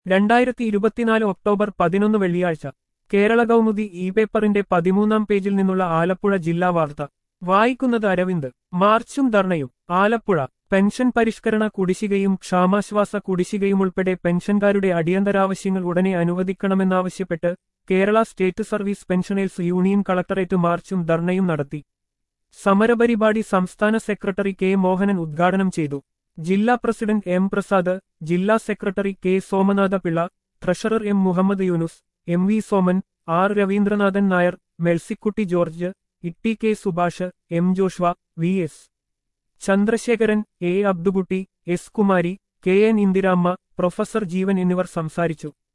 രണ്ടായിരത്തി ഇരുപത്തിനാല് ഒക്ടോബർ പതിനൊന്ന് വെള്ളിയാഴ്ച കേരള കൗമുദി ഇ പേപ്പറിന്റെ പതിമൂന്നാം പേജിൽ നിന്നുള്ള ആലപ്പുഴ ജില്ലാ വാർത്ത വായിക്കുന്നത് അരവിന്ദ് മാർച്ചും ധർണയും ആലപ്പുഴ പെൻഷൻ പരിഷ്കരണ കുടിശ്ശികയും ക്ഷാമാശ്വാസ കുടിശ്ശികയും ഉൾപ്പെടെ പെൻഷൻകാരുടെ അടിയന്തരാവശ്യങ്ങൾ ഉടനെ അനുവദിക്കണമെന്നാവശ്യപ്പെട്ട് Kerala state service pensioners union collectorate മാർച്ചും ധർണയും നടത്തി സമരപരിപാടി സംസ്ഥാന സെക്രട്ടറി കെ മോഹനൻ ഉദ്ഘാടനം ചെയ്തു ജില്ലാ പ്രസിഡന്റ് എം പ്രസാദ് ജില്ലാ secretary K Somanatha Pillai treasurer M Muhammad Yunus M V Soman R Raveendranathan Nair Melsikutty George Itty K Subhash M Joshua V S Chandrasekharan A Abdukutty S Kumari K N Indiramma professor Jeevan എന്നിവർ സംസാരിച്ചു